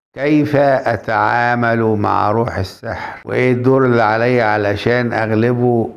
كيف اتعامل مع روح السحر وايه الدور اللي عليا علشان اغلبه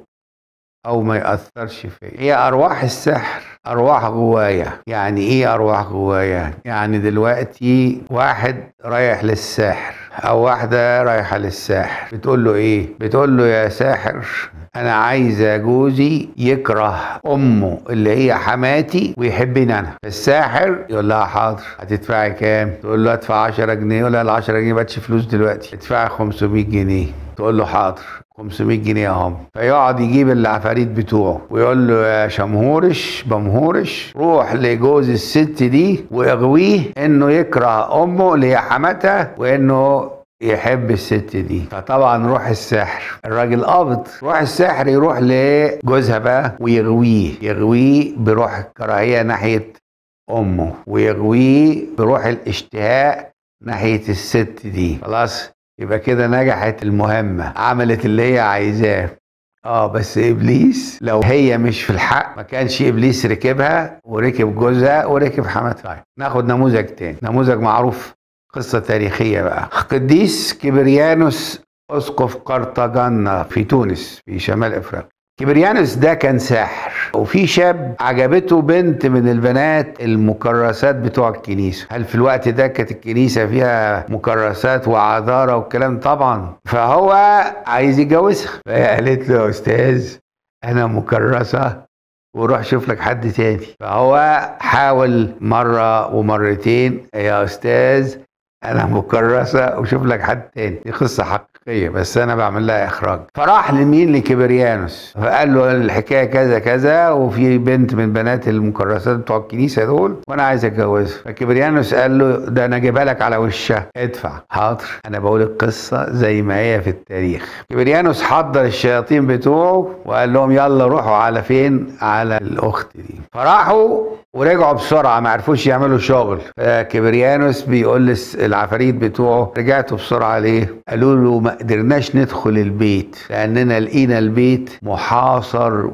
او ما ياثرش فيا هي ارواح السحر ارواح جوايا يعني ايه ارواح جوايا يعني دلوقتي واحد رايح للساحر او واحده رايحه للساحر بتقول له ايه بتقول له يا ساحر انا عايزه جوزي يكره امه اللي هي حماتي ويحبني انا الساحر يقول لها حاضر هتدفعي كام تقول له ادفع 10 جنيه يقول لها ال 10 جنيه باتش فلوس دلوقتي ادفعي 500 جنيه تقول له حاضر 500 جنيه اهم فيقعد يجيب العفاريت بتوعه ويقول له يا شمهورش بمهورش روح لجوز الست دي واغويه انه يكره امه اللي هي حماتها وانه يحب الست دي فطبعا روح السحر الراجل قابض روح السحر يروح لجوزها بقى ويغويه يغويه بروح الكراهيه ناحيه امه ويغويه بروح الاشتهاء ناحيه الست دي خلاص يبقى كده نجحت المهمه عملت اللي هي عايزاه اه بس ابليس لو هي مش في الحق ما كانش ابليس ركبها وركب جوزها وركب حماتها ناخد نموذج تاني نموذج معروف قصة تاريخية بقى قديس كبريانوس أسقف قرطاجنة في تونس في شمال أفريقيا كبريانوس ده كان ساحر وفي شاب عجبته بنت من البنات المكرسات بتوع الكنيسة هل في الوقت ده كانت الكنيسة فيها مكرسات وعذارة والكلام طبعا فهو عايز يتجوزها فهي قالت له يا أستاذ أنا مكرسة وروح شوف لك حد تاني فهو حاول مرة ومرتين يا أستاذ انا مكرسه وشوف لك حد تاني دي قصه حقيقيه بس انا بعمل لها اخراج فراح لمين لكبريانوس فقال له الحكايه كذا كذا وفي بنت من بنات المكرسات بتوع الكنيسه دول وانا عايز اتجوزها فكبريانوس قال له ده انا جايبها لك على وشها ادفع حاضر انا بقول القصه زي ما هي في التاريخ كبريانوس حضر الشياطين بتوعه وقال لهم يلا روحوا على فين على الاخت دي فراحوا ورجعوا بسرعه ما عرفوش يعملوا شغل فكبريانوس بيقول العفاريت بتوعه رجعتوا بسرعه ليه؟ قالوا له ما قدرناش ندخل البيت لاننا لقينا البيت محاصر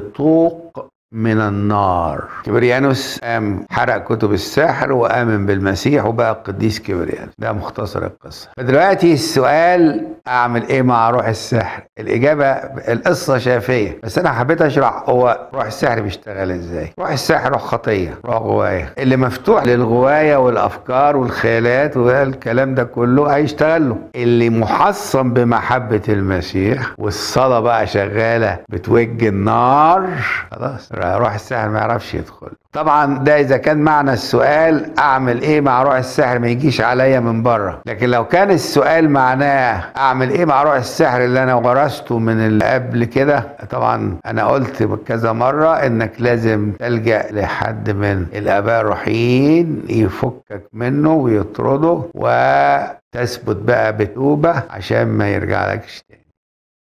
بطوق من النار كبريانوس قام حرق كتب السحر وآمن بالمسيح وبقى قديس كبريانوس ده مختصر القصة فدلوقتي السؤال أعمل إيه مع روح السحر الإجابة القصة شافية بس أنا حبيت أشرح هو روح السحر بيشتغل إزاي روح السحر روح خطية روح غواية اللي مفتوح للغواية والأفكار والخيالات والكلام ده كله هيشتغل له اللي محصن بمحبة المسيح والصلاة بقى شغالة بتوج النار خلاص روح السحر ما يعرفش يدخل طبعا ده اذا كان معنى السؤال اعمل ايه مع روح السحر ما يجيش عليا من بره لكن لو كان السؤال معناه اعمل ايه مع روح السحر اللي انا ورثته من اللي قبل كده طبعا انا قلت كذا مره انك لازم تلجا لحد من الاباء الروحيين يفكك منه ويطرده وتثبت بقى بتوبه عشان ما يرجع لكش تاني